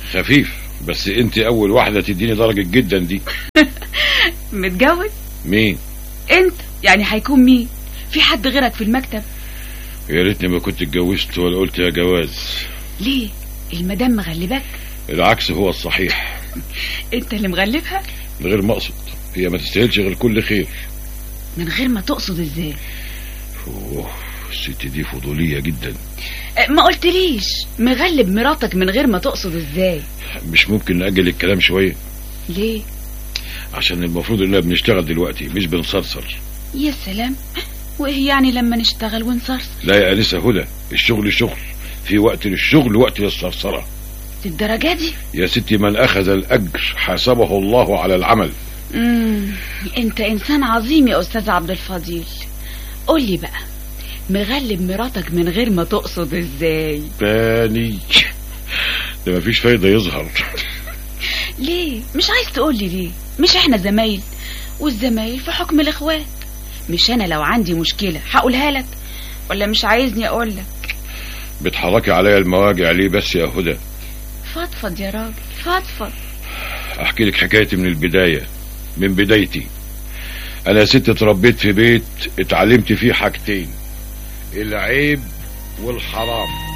خفيف بس انت اول واحدة تديني درجة جدا دي متجوز مين انت يعني هيكون مين في حد غيرك في المكتب يا ريتني ما كنت اتجوزت ولا قلت يا جواز ليه المدام مغلبك العكس هو الصحيح انت اللي مغلبها من غير ما اقصد هي ما تستاهلش غير كل خير من غير ما تقصد ازاي اوه الست دي فضولية جدا أه، ما قلتليش مغلب مراتك من غير ما تقصد ازاي مش ممكن نأجل الكلام شوية ليه عشان المفروض اننا بنشتغل دلوقتي مش بنصرصر يا سلام وايه يعني لما نشتغل ونصرصر لا يا انسة هدى الشغل شغل في وقت للشغل وقت للصرصرة للدرجة دي يا ستي من اخذ الاجر حاسبه الله على العمل مم. انت انسان عظيم يا استاذ عبد الفضيل قولي بقى مغلب مراتك من غير ما تقصد ازاي تاني ده مفيش فايدة يظهر ليه مش عايز تقولي ليه مش احنا زمايل والزمايل في حكم الاخوات مش انا لو عندي مشكلة هقولها لك ولا مش عايزني اقولك بتحركي عليا المواجع ليه بس يا هدى فضفض يا راجل فضفض احكي لك حكايتي من البداية من بدايتي انا ست اتربيت في بيت اتعلمت فيه حاجتين العيب والحرام